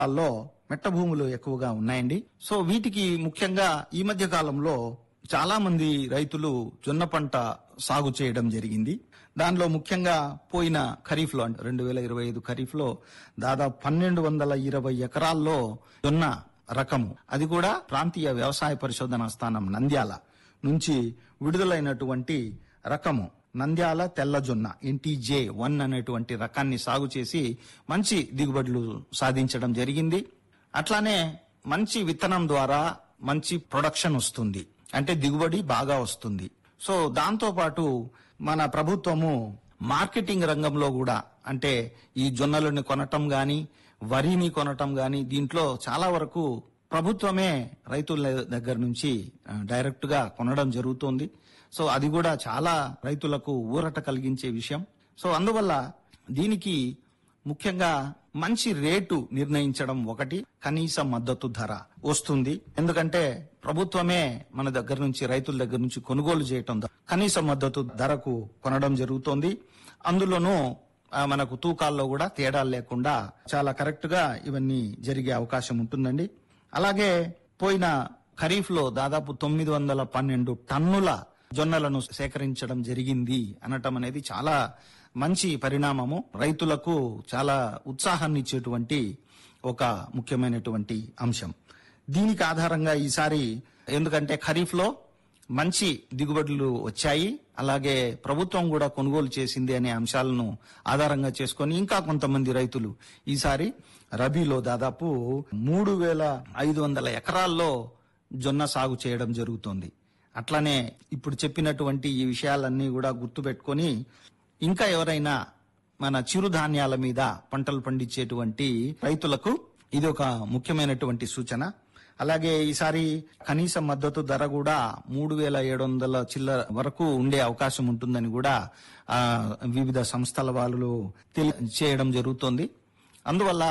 లో మెట్ట భూములు ఎక్కువగా ఉన్నాయండి సో వీటికి ముఖ్యంగా ఈ మధ్య కాలంలో చాలా మంది రైతులు జొన్న పంట సాగు చేయడం జరిగింది దానిలో ముఖ్యంగా పోయిన ఖరీఫ్ లో అంటే రెండు వేల ఇరవై ఐదు ఖరీఫ్ లో దాదాపు పన్నెండు వందల ఇరవై ఎకరాల్లో జొన్న రకము అది కూడా ప్రాంతీయ వ్యవసాయ పరిశోధన స్థానం నంద్యాల నుంచి విడుదలైనటువంటి రకము నంద్యాల తెల్ల జొన్న ఎన్టీజే వన్ అనేటువంటి రకాన్ని సాగు చేసి మంచి దిగుబడులు సాధించడం జరిగింది అట్లానే మంచి విత్తనం ద్వారా మంచి ప్రొడక్షన్ వస్తుంది అంటే దిగుబడి బాగా వస్తుంది సో దాంతో పాటు మన ప్రభుత్వము మార్కెటింగ్ రంగంలో కూడా అంటే ఈ జొన్నలను కొనటం గాని వరిని కొనటం గాని దీంట్లో చాలా వరకు ప్రభుత్వమే రైతుల దగ్గర నుంచి ఆ, డైరెక్ట్ గా కొనడం జరుగుతోంది సో అది కూడా చాలా రైతులకు ఊరట కలిగించే విషయం సో అందువల్ల దీనికి ముఖ్యంగా మంచి రేటు నిర్ణయించడం ఒకటి కనీస మద్దతు ధర వస్తుంది ఎందుకంటే ప్రభుత్వమే మన దగ్గర నుంచి రైతుల దగ్గర నుంచి కొనుగోలు చేయటం ద్వారా కనీస మద్దతు ధరకు కొనడం జరుగుతోంది అందులోనూ ఆ, మనకు తూకాల్లో కూడా తేడాలు లేకుండా చాలా కరెక్ట్ గా ఇవన్నీ జరిగే అవకాశం ఉంటుందండి అలాగే పోయిన ఖరీఫ్ లో దాదాపు తొమ్మిది వందల పన్నెండు టన్నుల జొన్నలను సేకరించడం జరిగింది అనటం అనేది చాలా మంచి పరిణామము రైతులకు చాలా ఉత్సాహాన్ని ఇచ్చేటువంటి ఒక ముఖ్యమైనటువంటి అంశం దీనికి ఆధారంగా ఈసారి ఎందుకంటే ఖరీఫ్ లో మంచి దిగుబడులు వచ్చాయి అలాగే ప్రభుత్వం కూడా కొనుగోలు చేసింది అనే అంశాలను ఆధారంగా చేసుకొని ఇంకా కొంతమంది రైతులు ఈసారి రబీలో దాదాపు మూడు వేల ఐదు వందల ఎకరాల్లో జొన్న సాగు చేయడం జరుగుతోంది అట్లానే ఇప్పుడు చెప్పినటువంటి ఈ విషయాలన్నీ కూడా గుర్తుపెట్టుకొని ఇంకా ఎవరైనా మన చిరుధాన్యాల మీద పంటలు పండించేటువంటి రైతులకు ఇది ఒక ముఖ్యమైనటువంటి సూచన అలాగే ఈసారి కనీస మద్దతు ధర కూడా మూడు వేల ఏడు వందల చిల్లర వరకు ఉండే అవకాశం ఉంటుందని కూడా ఆ, వివిధ సంస్థల వాళ్ళు తెలియచేయడం జరుగుతోంది అందువల్ల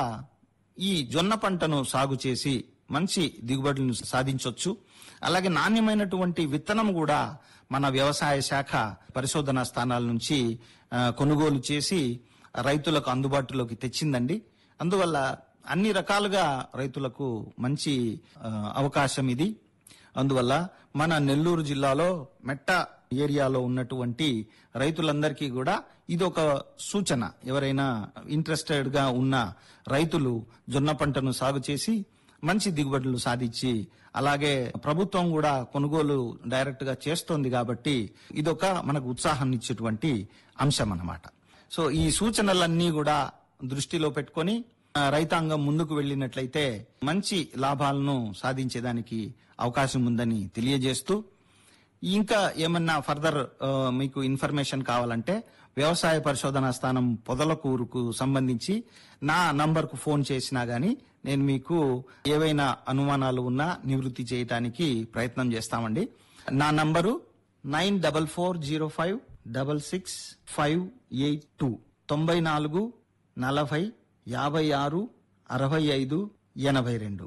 ఈ జొన్న పంటను సాగు చేసి మంచి దిగుబడులను సాధించవచ్చు అలాగే నాణ్యమైనటువంటి విత్తనం కూడా మన వ్యవసాయ శాఖ పరిశోధనా స్థానాల నుంచి ఆ, కొనుగోలు చేసి రైతులకు అందుబాటులోకి తెచ్చిందండి అందువల్ల అన్ని రకాలుగా రైతులకు మంచి ఆ, అవకాశం ఇది అందువల్ల మన నెల్లూరు జిల్లాలో మెట్ట ఏరియాలో ఉన్నటువంటి రైతులందరికీ కూడా ఇది ఒక సూచన ఎవరైనా ఇంట్రెస్టెడ్ గా ఉన్న రైతులు జొన్న పంటను సాగు చేసి మంచి దిగుబడులు సాధించి అలాగే ప్రభుత్వం కూడా కొనుగోలు డైరెక్ట్ గా చేస్తోంది కాబట్టి ఇదొక మనకు ఉత్సాహాన్ని ఇచ్చేటువంటి అంశం అన్నమాట సో ఈ సూచనలన్నీ కూడా దృష్టిలో పెట్టుకొని ఆ, రైతాంగం ముందుకు వెళ్ళినట్లయితే మంచి లాభాలను సాధించేదానికి అవకాశం ఉందని తెలియజేస్తూ ఇంకా ఏమన్నా ఫర్దర్ ఆ, మీకు ఇన్ఫర్మేషన్ కావాలంటే వ్యవసాయ పరిశోధనా స్థానం పొదలకూరుకు సంబంధించి నా నంబర్కు ఫోన్ చేసినా గానీ నేను మీకు ఏవైనా అనుమానాలు ఉన్నా నివృత్తి చేయటానికి ప్రయత్నం చేస్తామండి నా number nine double four zero five double six five eight two తొంభై నాలుగు నలభై యాభై ఆరు అరవై ఐదు ఎనభై రెండు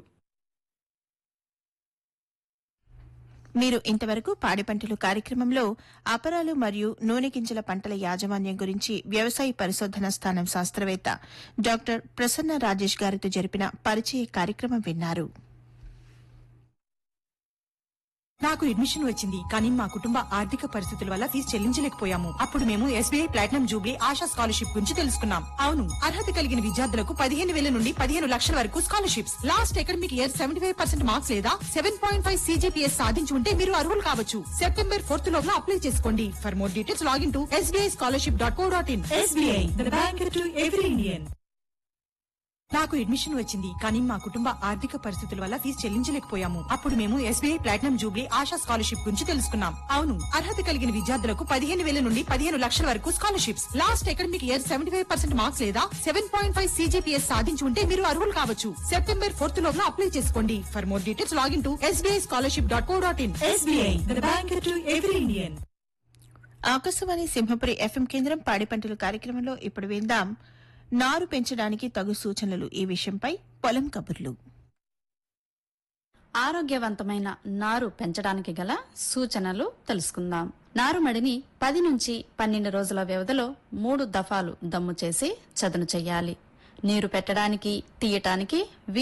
మీరు ఇంతవరకు పాడి పంటలు కార్యక్రమంలో అపరాలు మరియు నూనె గింజల పంటల యాజమాన్యం గురించి వ్యవసాయ పరిశోధన స్థానం శాస్త్రవేత్త డాక్టర్ ప్రసన్న రాజేష్ గారితో జరిపిన పరిచయ కార్యక్రమం విన్నారు నాకు అడ్మిషన్ వచ్చింది కానీ మా కుటుంబ ఆర్థిక పరిస్థితుల వల్ల ఫీజు చెల్లించలేకపోయాము అప్పుడు మేము SBI platinum jubilee Asha scholarship గురించి తెలుసుకున్నాం అవును అర్హత కలిగిన విద్యార్థులకు పదిహేను వేల నుండి పదిహేను లక్షల వరకు scholarships last academic year seventy five percent marks లేదా సెవెన్ పాయింట్ ఫైవ్ సీజీపీఎస్ సాధించి ఉంటే మీరు అర్హులు కావచ్చు సెప్టెంబర్ ఫోర్త్ లోపల అప్లై చేసుకోండి for more details log in to SBI scholarship dot co dot in SBI bank to every Indian నాకు admission వచ్చింది కానీ మా కుటుంబ ఆర్థిక పరిస్థితుల వల్ల ఫీజు చెల్లించలేకపోయాము అప్పుడు మేము SBI platinum jubilee Asha scholarship గురించి తెలుసుకున్నాం అవును అర్హత కలిగిన విద్యార్థులకు పదిహేను వేల నుండి పదిహేను లక్షల వరకు scholarships last academic year seventy five percent marks లేదా సెవెన్ పాయింట్ ఫైవ్ సీజీపీఎస్ సాధించి ఉంటే మీరు అర్హులు కావచ్చు సెప్టెంబర్ ఫోర్త్ లోపల అప్లై చేసుకోండి for more details log in to SBI scholarship dot co dot in SBI bank to every Indian Akashvani Simhapuri FM కేంద్రం పాడి పంటలు కార్యక్రమంలో ఇప్పుడు విందాం నారు పెంచడానికి తగు సూచనలు ఈ విషయంపై పొలం కబుర్లు ఆరోగ్యవంతమైన నారు పెంచడానికి గల సూచనలు తెలుసుకుందాం నారుమడిని పది నుంచి పన్నెండు రోజుల వ్యవధిలో మూడు దఫాలు దమ్ము చేసి చదును చెయ్యాలి నీరు పెట్టడానికి తీయటానికి